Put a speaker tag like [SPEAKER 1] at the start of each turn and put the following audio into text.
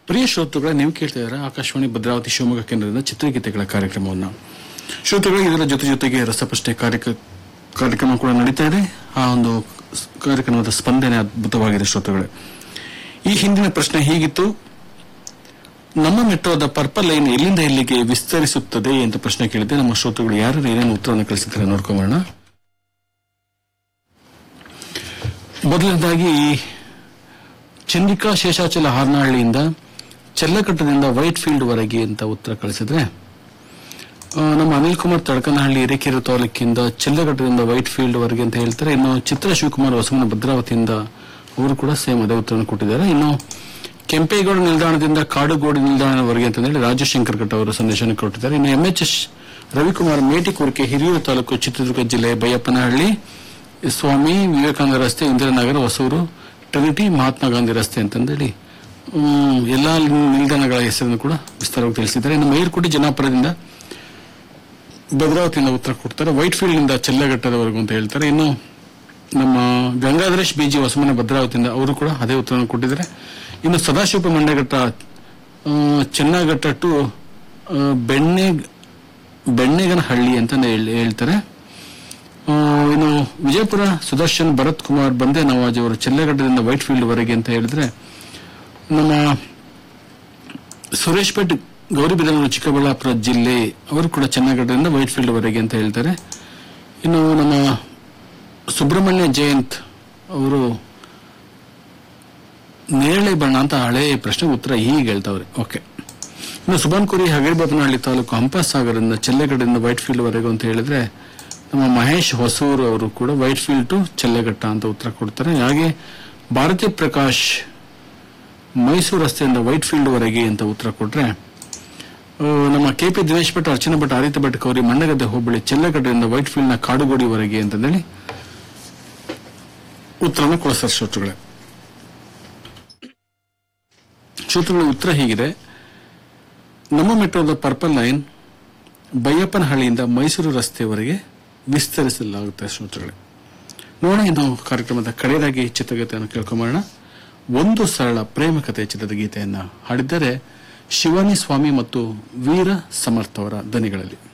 [SPEAKER 1] ಪ್ರಿಯ ಶ್ರೋತೃಗಳೇ ನೀವು ಕೇಳ್ತಾ ಇದ್ದಾರೆ ಆಕಾಶವಾಣಿ ಭದ್ರಾವತಿ ಶಿವಮೊಗ್ಗ ಕೇಂದ್ರದಿಂದ ಚಿತ್ರಗೀತೆಗಳ ಕಾರ್ಯಕ್ರಮವನ್ನು ಶ್ರೋತೃಗಳೇ ಇದರ ಜೊತೆ ಜೊತೆಗೆ ರಸಪ್ರಶ್ನೆ ಕಾರ್ಯಕ ಕಾರ್ಯಕ್ರಮ ಕೂಡ ನಡೀತಾ ಇದೆ ಆ ಒಂದು ಸ್- ಕಾರ್ಯಕ್ರಮದ ಸ್ಪಂದನೆ ಅದ್ಭುತವಾಗಿದೆ ಶ್ರೋತೃಗಳೇ ಈ ಹಿಂದಿನ ಪ್ರಶ್ನೆ ಹೀಗಿತ್ತು ನಮ್ಮ ಮೆಟ್ರೋದ ಪರ್ಪಲ್ ಲೈನ್ ಎಲ್ಲಿಂದ ಎಲ್ಲಿಗೆ ವಿಸ್ತರಿಸುತ್ತದೆ ಅಂತ ಪ್ರಶ್ನೆ ಕೇಳಿದೆ ನಮ್ಮ ಶ್ರೋತೃಗಳು ಯಾರು ಏನೇನು ಉತ್ತರವನ್ನು ಕಳಿಸಿದ್ದಾರೆ ನೋಡ್ಕೊಂಬೋಣ ಮೊದಲನೇದಾಗಿ ಚಂದ್ರಿಕಾ ಶೇಷಾಚಲ ಹಾರ್ನಹಳ್ಳಿಯಿಂದ ಚೆಲ್ಲಕಟ್ಟದಿಂದ ವೈಟ್ ಫೀಲ್ಡ್ ವರೆಗೆ ಅಂತ ಉತ್ತರ ಕಳಿಸಿದ್ರೆ ಆ, ನಮ್ಮ ಅನಿಲ್ ಕುಮಾರ್ ತಡಕನಹಳ್ಳಿ ಹಿರೇಕೆರೆ ತಾಲೂಕಿಂದ ಚೆಲ್ಲಘಟ್ಟದಿಂದ ವೈಟ್ ಫೀಲ್ಡ್ ವರೆಗೆ ಅಂತ ಹೇಳ್ತಾರೆ ಇನ್ನು ಚಿತ್ರ ಶಿವಕುಮಾರ್ ಹೊಸಮನ ಭದ್ರಾವತಿಯಿಂದ ಅವರು ಕೂಡ ಸೇಮ್ ಅದೇ ಉತ್ತರವನ್ನು ಕೊಟ್ಟಿದ್ದಾರೆ ಇನ್ನು ಕೆಂಪೇಗೌಡ ನಿಲ್ದಾಣದಿಂದ ಕಾಡುಗೋಡು ನಿಲ್ದಾಣವರೆಗೆ ಅಂತ ಹೇಳಿ ರಾಜು ಶಂಕರ್ ಘಟ್ಟ ಅವರು ಸಂದೇಶವನ್ನು ಕೊಟ್ಟಿದ್ದಾರೆ ಇನ್ನು ಎಂಎಚ್ ಎಸ್ ರವಿಕುಮಾರ್ ಮೇಟಿಕೋರಿಕೆ ಹಿರಿಯೂರು ತಾಲೂಕು ಚಿತ್ರದುರ್ಗ ಜಿಲ್ಲೆ ಬೈಯಪ್ಪನಹಳ್ಳಿ ಸ್ವಾಮಿ ವಿವೇಕಾನಂದ ರಸ್ತೆ ಇಂದಿರಾನಗರ ಹೊಸೂರು ಟ್ರಿನಿಟಿ ಮಹಾತ್ಮ ಗಾಂಧಿ ರಸ್ತೆ ಅಂತಂದೇಳಿ ಹ್ಮ್, ಎಲ್ಲಾ ನಿಲ್ದಾಣಗಳ ಹೆಸರನ್ನು ಕೂಡ ವಿಸ್ತಾರವಾಗಿ ತಿಳಿಸಿದ್ದಾರೆ ಇನ್ನು ಮೈರ್ಕೋಟಿ ಜನಾಪುರದಿಂದ ಭದ್ರಾವತಿಯಿಂದ ಉತ್ತರ ಕೊಡ್ತಾರೆ ವೈಟ್ ಫೀಲ್ಡ್ ನಿಂದ ಚೆಲ್ಲಘಟ್ಟದವರೆಗೂ ಅಂತ ಹೇಳ್ತಾರೆ ಇನ್ನು ನಮ್ಮ ಗಂಗಾಧರೇಶ್ ಬಿಜಿ ಹೊಸಮನೆ ಭದ್ರಾವತಿಯಿಂದ ಅವರು ಕೂಡ ಅದೇ ಉತ್ತರವನ್ನು ಕೊಟ್ಟಿದ್ದಾರೆ ಇನ್ನು ಸದಾಶಿವ ಮಂಡ್ಯಘಟ್ಟ ಆ, ಚೆನ್ನಘಟ್ಟ ಟು ಆ, ಬೆಣ್ಣೆ ಬೆಣ್ಣೆಗನಹಳ್ಳಿ ಅಂತ ಹೇಳ್- ಹೇಳ್ತಾರೆ ಆ, ಇನ್ನು ವಿಜಯಪುರ ಸುದರ್ಶನ್ ಭರತ್ ಕುಮಾರ್ ಬಂದೆ ನವಾಜ್ ಅವರು ಚೆಲ್ಲಘಟ್ಟದಿಂದ ವೈಟ್ ಫೀಲ್ಡ್ ವರೆಗೆ ಅಂತ ಹೇಳಿದ್ರೆ ನಮ್ಮ ಸುರೇಶ್ ಭಟ್ ಗೌರಿಬಿದನೂರು ಚಿಕ್ಕಬಳ್ಳಾಪುರ ಜಿಲ್ಲೆ ಅವರು ಕೂಡ ಚೆನ್ನಘಟ್ಟದಿಂದ ವೈಟ್ ಫೀಲ್ಡ್ ವರೆಗೆ ಅಂತ ಹೇಳ್ತಾರೆ ಇನ್ನು ನಮ್ಮ ಸುಬ್ರಹ್ಮಣ್ಯ ಜಯಂತ್ ಅವರು ನೇರಳೆ ಬಣ್ಣ ಅಂತ ಹಳೆ ಪ್ರಶ್ನೆ ಉತ್ತರ ಹೀಗೆ ಹೇಳ್ತಾವ್ರೆ ಓಕೆ ಇನ್ನು ಸುಬಾನ್ ಕುರಿ ಹಗರಿಬಾಬನಹಳ್ಳಿ ತಾಲೂಕು ಹಂಪಸಾಗರದಿಂದ ಚೆಲ್ಲೆಗಡದಿಂದ ವೈಟ್ ಫೀಲ್ಡ್ ವರೆಗೂ ಅಂತ ಹೇಳಿದ್ರೆ ನಮ್ಮ ಮಹೇಶ್ ಹೊಸೂರು ಅವರು ಕೂಡ ವೈಟ್ ಫೀಲ್ಡ್ ಟು ಚೆಲ್ಲೆಘಟ್ಟ ಅಂತ ಉತ್ತರ ಕೊಡ್ತಾರೆ ಹಾಗೆ ಭಾರತಿ ಪ್ರಕಾಶ್ ಮೈಸೂರು ರಸ್ತೆಯಿಂದ ವೈಟ್ ಫೀಲ್ಡ್ ವರೆಗೆ ಅಂತ ಉತ್ತರ ಕೊಟ್ರೆ ಆ, ನಮ್ಮ ಕೆ ಪಿ ದಿನೇಶ್ ಭಟ್ ಅರ್ಚನಾ ಭಟ್ ಆದಿತ್ಯ ಭಟ್ ಕೌರಿ ಮಣ್ಣಗದ್ದೆ ಹೋಬಳಿ ಚೆಲ್ಲಗಡ್ಡೆಯಿಂದ ವೈಟ್ ಫೀಲ್ಡ್ ನ ಕಾಡುಗೋಡಿವರೆಗೆ ಅಂತಂದೇಳಿ ಉತ್ತರವನ್ನು ಕೊಡಿಸ್ತಾರೆ ಶ್ರೋತೃಗಳೇ ಶ್ರೋತೃಗಳ ಉತ್ತರ ಹೀಗಿದೆ ನಮ್ಮ ಮೆಟ್ರೋದ ಪರ್ಪಲ್ ಲೈನ್ ಬೈಯಪ್ಪನಹಳ್ಳಿಯಿಂದ ಮೈಸೂರು ರಸ್ತೆವರೆಗೆ ವಿಸ್ತರಿಸಲಾಗುತ್ತೆ ಶ್ರೋತೃಗಳೇ ನೋಡೋಣ ಇನ್ನು ಕಾರ್ಯಕ್ರಮದ ಕಡೆಯದಾಗಿ ಚಿತ್ರಗೀತೆಯನ್ನು ಕೇಳ್ಕೊಂಬರೋಣ ಒಂದು ಸರಳ ಪ್ರೇಮ ಕಥೆ ಚಿತ್ರದ ಗೀತೆಯನ್ನ ಹಾಡಿದ್ದಾರೆ ಶಿವಾನಿ ಸ್ವಾಮಿ ಮತ್ತು ವೀರ ಸಮರ್ಥ ಅವರ ದನಿಗಳಲ್ಲಿ